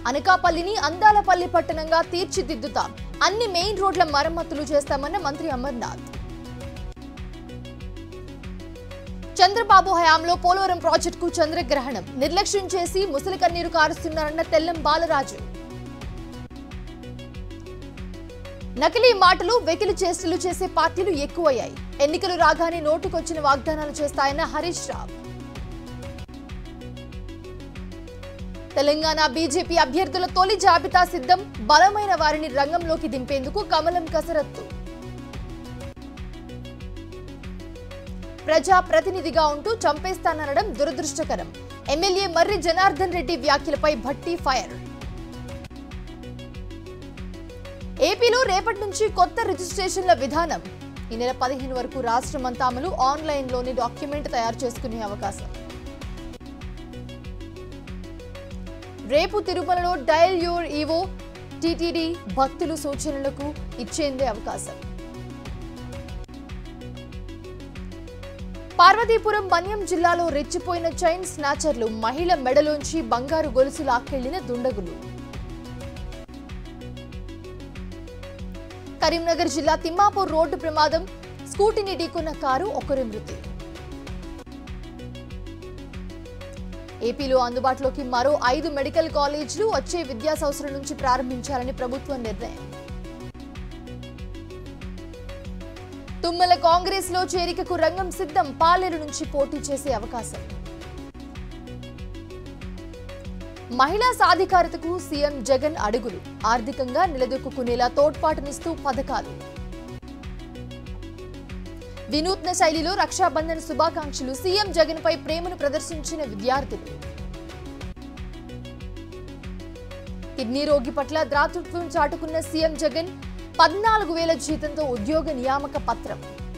అనకాపల్లిని అందాలపల్లి పట్టణంగా తీర్చిదిద్దుతాం అన్ని మెయిన్ రోడ్ల మరమ్మతులు చేస్తామన్న మంత్రి అమర్నాథ్ చంద్రబాబు హయాంలో పోలవరం ప్రాజెక్టుకు చంద్రగ్రహణం నిర్లక్ష్యం చేసి ముసలి కన్నీరు కారుస్తున్నారన్న తెల్లం బాలరాజు నకిలీ మాటలు వెకిలి చేష్టలు చేసే పార్టీలు ఎక్కువయ్యాయి ఎన్నికలు రాగానే నోటుకొచ్చిన వాగ్దానాలు చేస్తాయన్న హరీష్ రావు తెలంగాణ బీజేపీ అభ్యర్థుల తొలి జాబితా సిద్ధం బలమైన వారిని రంగంలోకి దింపేందుకు కమలం కసరత్తు ప్రజా ప్రతినిధిగా ఉంటూ చంపేస్తాననడం దురదృష్టకరం ఎమ్మెల్యే మర్రి జనార్దన్ రెడ్డి వ్యాఖ్యలపై భట్టి ఫైర్ ఏపీలో రేపటి నుంచి కొత్త రిజిస్ట్రేషన్ల విధానం ఈ నెల పదిహేను వరకు రాష్ట్రమంతా అమలు ఆన్లైన్లోని డాక్యుమెంట్ తయారు చేసుకునే అవకాశం రేపు తిరుమలలో డయల్ యూర్ ఈవో టీటీడీ భక్తులు సూచనలకు ఇచ్చేందే అవకాశం పార్వతీపురం మన్యం జిల్లాలో రెచ్చిపోయిన చైన్ స్నాచర్లు మహిళ మెడలోంచి బంగారు గొలుసు లాక్కెళ్లిన దుండగులు కరీంనగర్ జిల్లా తిమ్మాపూర్ రోడ్డు ప్రమాదం స్కూటీని ఢీకొన్న కారు ఒకరి మృతి ఏపీలో అందుబాటులోకి మరో ఐదు మెడికల్ కాలేజీలు వచ్చే విద్యా సంవత్సరం నుంచి ప్రారంభించాలని ప్రభుత్వం నిర్ణయం తుమ్మల కాంగ్రెస్ లో చేరికకు రంగం సిద్ధం పాలేరు నుంచి పోటీ చేసే అవకాశం మహిళా సాధికారతకు సీఎం జగన్ అడుగులు ఆర్థికంగా నిలదొక్కునేలా తోడ్పాటునిస్తూ పథకాలు వినూత్న శైలిలో రక్షాబంధన్ శుభాకాంక్షలు సీఎం జగన్ పై ప్రేమను ప్రదర్శించిన విద్యార్థులు కిడ్నీ రోగి పట్ల ద్రాతృత్వం చాటుకున్న సీఎం జగన్ పద్నాలుగు వేల జీతంతో ఉద్యోగ నియామక పత్రం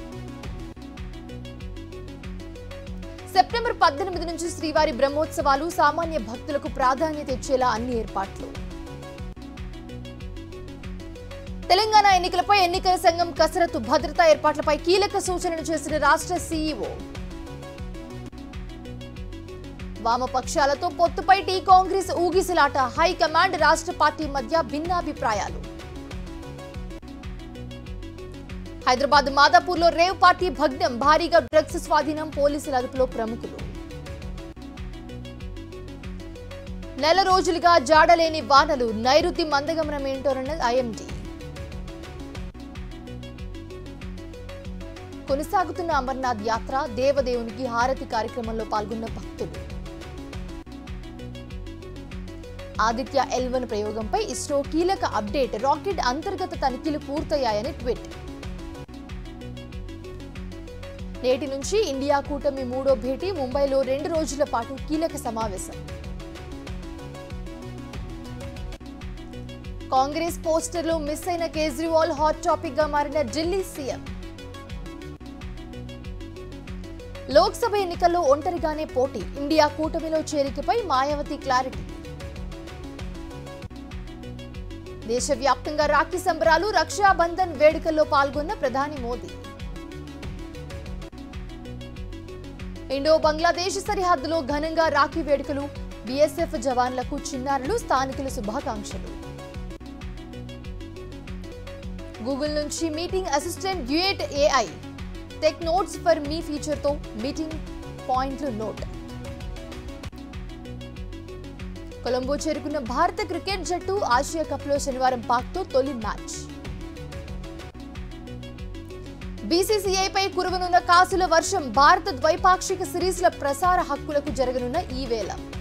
సెప్టెంబర్ పద్దెనిమిది నుంచి శ్రీవారి బ్రహ్మోత్సవాలు సామాన్య భక్తులకు ప్రాధాన్యత ఇచ్చేలా అన్ని ఏర్పాట్లు తెలంగాణ ఎన్నికలపై ఎన్నికల సంఘం కసరత్తు భద్రతా ఏర్పాట్లపై కీలక సూచనలు చేసిన రాష్ట్ర సీఈఓ వామపక్షాలతో పొత్తుపై టీ కాంగ్రెస్ ఊగిసలాట హైకమాండ్ రాష్ట్ర పార్టీ మధ్య భిన్నాభిప్రాయాలు హైదరాబాద్ మాదాపూర్లో రేవ్ పార్టీ భగ్నం భారీగా డ్రగ్స్ స్వాధీనం పోలీసుల అదుపులో ప్రముఖులు నెల రోజులుగా జాడలేని వానలు నైరుతి మందగమనం ఏంటోనన్న ఐఎండీ కొనసాగుతున్న అమర్నాథ్ యాత్ర దేవదేవునికి హారతి కార్యక్రమంలో పాల్గొన్న భక్తులు ఆదిత్య ఎల్వన్ ప్రయోగంపై ఇస్రో కీలక అప్డేట్ రాకెట్ అంతర్గత తనిఖీలు పూర్తయ్యాయని ట్వీట్ నేటి నుంచి ఇండియా కూటమి మూడో భేటీ ముంబైలో రెండు రోజుల పాటు కీలక సమావేశం కాంగ్రెస్ పోస్టర్లో మిస్ అయిన కేజ్రీవాల్ హాట్ టాపిక్ గా మారిన ఢిల్లీ సీఎం లోక్సభ ఎన్నికల్లో ఒంటరిగానే పోటీ ఇండియా కూటమిలో చేరికపై మాయావతి క్లారిటీ దేశవ్యాప్తంగా రాఖీ సంబరాలు రక్షాబంధన్ వేడుకల్లో పాల్గొన్న ప్రధాని మోదీ ఇండో బంగ్లాదేశ్ సరిహద్దులో ఘనంగా రాఖీ వేడుకలు బీఎస్ఎఫ్ జవాన్లకు చిన్నారులు స్థానికుల శుభాకాంక్షలు గూగుల్ నుంచి meeting assistant duet AI tech notes for me ఫీచర్తో మీటింగ్ పాయింట్లు నోట్ కొలంబో చేరుకున్న భారత క్రికెట్ జట్టు ఆసియా కప్లో శనివారం పాక్తో తొలి మ్యాచ్ బీసీసీఐపై కురవనున్న కాసుల వర్షం భారత ద్వైపాక్షిక సిరీస్ల ప్రసార హక్కులకు జరగనున్న ఈ వేళ